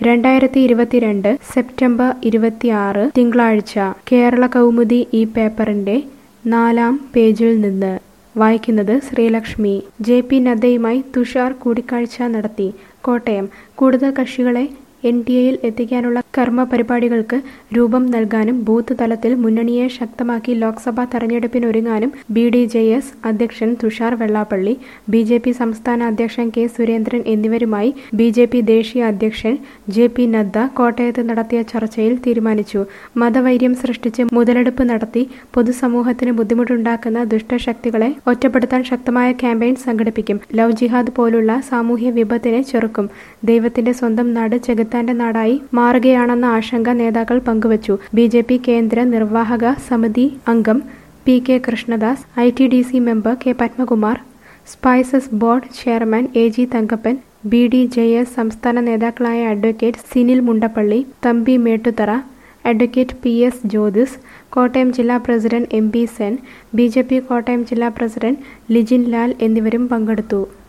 രണ്ടായിരത്തി ഇരുപത്തിരണ്ട് സെപ്റ്റംബർ ഇരുപത്തിയാറ് തിങ്കളാഴ്ച കേരള കൗമുദി ഈ പേപ്പറിന്റെ നാലാം പേജിൽ നിന്ന് വായിക്കുന്നത് ശ്രീലക്ഷ്മി ജെ പി നദ്ദയുമായി തുഷാർ കൂടിക്കാഴ്ച നടത്തി കോട്ടയം കൂടുതൽ കക്ഷികളെ എൻ ഡി എയിൽ എത്തിക്കാനുള്ള കർമ്മ പരിപാടികൾക്ക് രൂപം നൽകാനും ബൂത്ത് തലത്തിൽ മുന്നണിയെ ശക്തമാക്കി ലോക്സഭാ തെരഞ്ഞെടുപ്പിനൊരുങ്ങാനും ബി ഡി ജെ എസ് അധ്യക്ഷൻ Thushar Vellappally B J P സംസ്ഥാന അധ്യക്ഷൻ കെ സുരേന്ദ്രൻ എന്നിവരുമായി ബി ജെ പി ദേശീയ അധ്യക്ഷൻ ജെ പി നദ്ദ കോട്ടയത്ത് നടത്തിയ ചർച്ചയിൽ തീരുമാനിച്ചു മതവൈര്യം സൃഷ്ടിച്ച് മുതലെടുപ്പ് നടത്തി പൊതുസമൂഹത്തിന് ബുദ്ധിമുട്ടുണ്ടാക്കുന്ന ദുഷ്ടശക്തികളെ ഒറ്റപ്പെടുത്താൻ ശക്തമായ ക്യാമ്പയിൻ സംഘടിപ്പിക്കും ലവ് ജിഹാദ് പോലുള്ള സാമൂഹ്യ വിപത്തിനെ ചെറുക്കും ദൈവത്തിന്റെ സ്വന്തം നാട് ചെകുത്താന്റെ നാടായി മാറുകയാണെന്ന ആശങ്ക നേതാക്കൾ പങ്കുവച്ചു ബി ജെ പി കേന്ദ്ര നിർവാഹക സമിതി അംഗം P K Krishnadas I T D C member K Padmakumar spices board chairman A G Thankappan B D J S സംസ്ഥാന നേതാക്കളായ advocate Sinil Mundappally Thampi Mettuthara advocate P S Jyothis Kottayam ജില്ലാ president M P Sen B J P Kottayam ജില്ലാ പ്രസിഡന്റ് ലിജിൻ ലാൽ എന്നിവരും പങ്കെടുത്തു